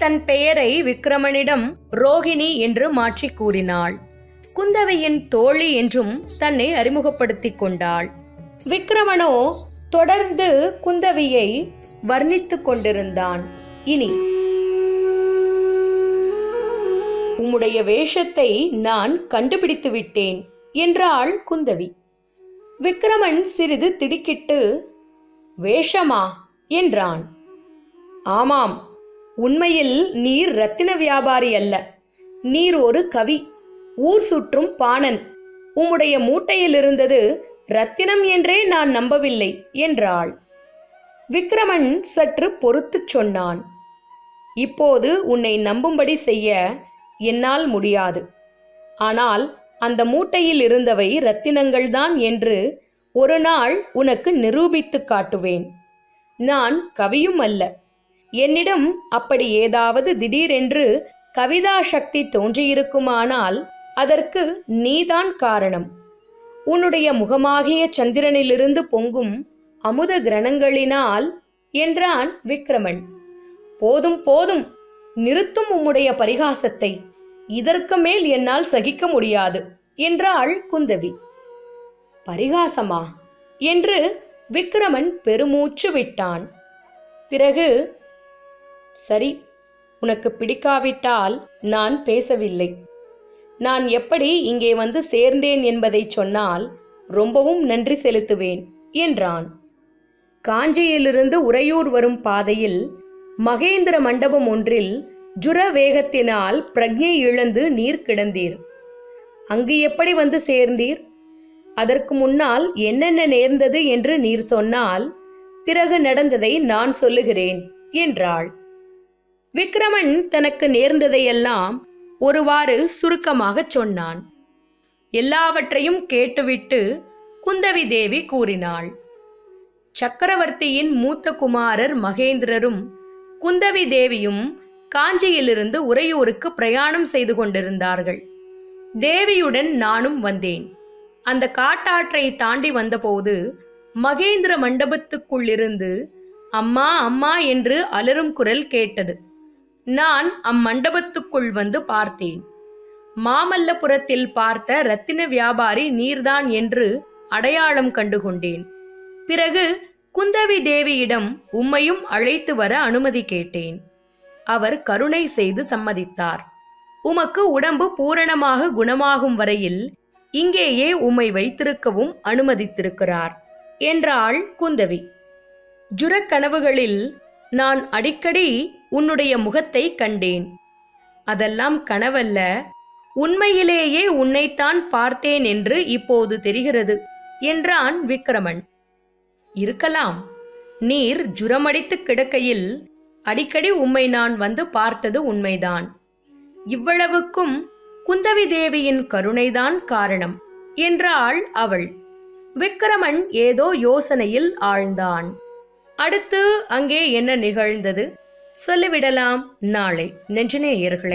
தன் பெயரை விக்ரமனிடம் ரோகிணி என்று மாற்றிக் கூறினாள் குந்தவையின் தோழி என்றும் தன்னை அறிமுகப்படுத்திக் கொண்டாள் விக்ரமனோ தொடர்ந்து குந்தவியை வர்ணித்துக் கொண்டிருந்தான் இனி உம்முடைய வேஷத்தை நான் கண்டுபிடித்து விட்டேன் என்றாள் குந்தவி விக்ரமன் சிறிது திடுக்கிட்டு வேஷமா என்றான் ஆமாம் உண்மையில் நீர் ரத்தின வியாபாரி அல்ல நீர் ஒரு கவி ஊர் சுற்றும் பாணன் உம்முடைய மூட்டையில் இருந்தது ரத்தினம் என்றே நான் நம்பவில்லை என்றாள் விக்ரமன் சற்று பொறுத்துச் சொன்னான் இப்போது உன்னை நம்பும்படி செய்ய என்னால் முடியாது ஆனால் அந்த மூட்டையில் இருந்தவை ரத்தினங்கள்தான் என்று ஒரு நாள் உனக்கு நிரூபித்துக் காட்டுவேன் நான் கவியும் அல்ல என்னிடம் அப்படி ஏதாவது திடீரென்று கவிதா சக்தி தோன்றியிருக்குமானால் அதற்கு நீதான் காரணம் உன்னுடைய முகமாகிய சந்திரனிலிருந்து பொங்கும் அமுத கிரணங்களினால் என்றான் விக்ரமன் போதும் போதும் நிறுத்தும் உம்முடைய பரிகாசத்தை இதற்கு மேல் என்னால் சகிக்க முடியாது என்றாள் குந்தவி பரிகாசமா என்று விக்ரமன் பெருமூச்சு விட்டான் பிறகு சரி உனக்கு பிடிக்காவிட்டால் நான் பேசவில்லை நான் எப்படி இங்கே வந்து சேர்ந்தேன் என்பதை சொன்னால் ரொம்பவும் நன்றி செலுத்துவேன் என்றான் காஞ்சியிலிருந்து உறையூர் வரும் பாதையில் மகேந்திர மண்டபம் ஒன்றில் ஜுர வேகத்தினால் பிரக்ஞை இழந்து நீர் கிடந்தீர் அங்கு எப்படி வந்து சேர்ந்தீர் அதற்கு முன்னால் என்னென்ன நேர்ந்தது என்று நீர் சொன்னால் பிறகு நடந்ததை நான் சொல்லுகிறேன் என்றாள் விக்ரமன் தனக்கு நேர்ந்ததையெல்லாம் ஒருவாறு சுருக்கமாகச் சொன்னான் எல்லாவற்றையும் கேட்டுவிட்டு குந்தவி தேவி கூறினாள் சக்கரவர்த்தியின் மூத்த குமாரர் மகேந்திரரும் குந்தவி தேவியும் காஞ்சியிலிருந்து உறையூருக்கு பிரயாணம் செய்து கொண்டிருந்தார்கள் தேவியுடன் நானும் வந்தேன் அந்த காட்டாற்றை தாண்டி வந்தபோது மகேந்திர மண்டபத்துக்குள்ளிருந்து அம்மா அம்மா என்று அலறும் குரல் கேட்டது நான் அம்மண்டபத்துக்குள் வந்து பார்த்தேன் மாமல்லபுரத்தில் பார்த்த ரத்தின வியாபாரி நீர்தான் என்று அடையாளம் கண்டுகொண்டேன் பிறகு குந்தவி தேவியிடம் உம்மையும் அழைத்து வர அனுமதி கேட்டேன் அவர் கருணை செய்து சம்மதித்தார் உமக்கு உடம்பு பூரணமாக குணமாகும் வரையில் இங்கேயே உம்மை வைத்திருக்கவும் அனுமதித்திருக்கிறார் என்றாள் குந்தவி ஜுரக் கனவுகளில் நான் அடிக்கடி உன்னுடைய முகத்தை கண்டேன் அதெல்லாம் கனவல்ல உண்மையிலேயே உன்னைத்தான் பார்த்தேன் என்று இப்போது தெரிகிறது என்றான் விக்ரமன் இருக்கலாம் நீர் ஜுரமடித்து கிடக்கையில் அடிக்கடி உம்மை நான் வந்து பார்த்தது உண்மைதான் இவ்வளவுக்கும் குந்தவி தேவியின் கருணைதான் காரணம் என்றாள் அவள் விக்ரமன் ஏதோ யோசனையில் ஆழ்ந்தான் அடுத்து அங்கே என்ன நிகழ்ந்தது சொல்லிவிடலாம் நாளை நெஞ்சநேயர்களே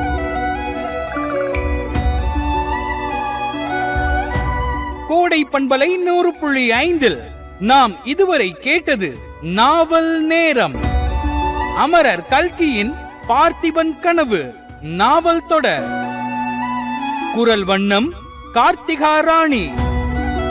கோடை பண்பலை நூறு புள்ளி ஐந்தில் நாம் இதுவரை கேட்டது நாவல் நேரம் அமரர் கல்கியின் பார்த்திபன் கனவு நாவல் தொடர் குரல் வண்ணம் கார்த்திகா ராணி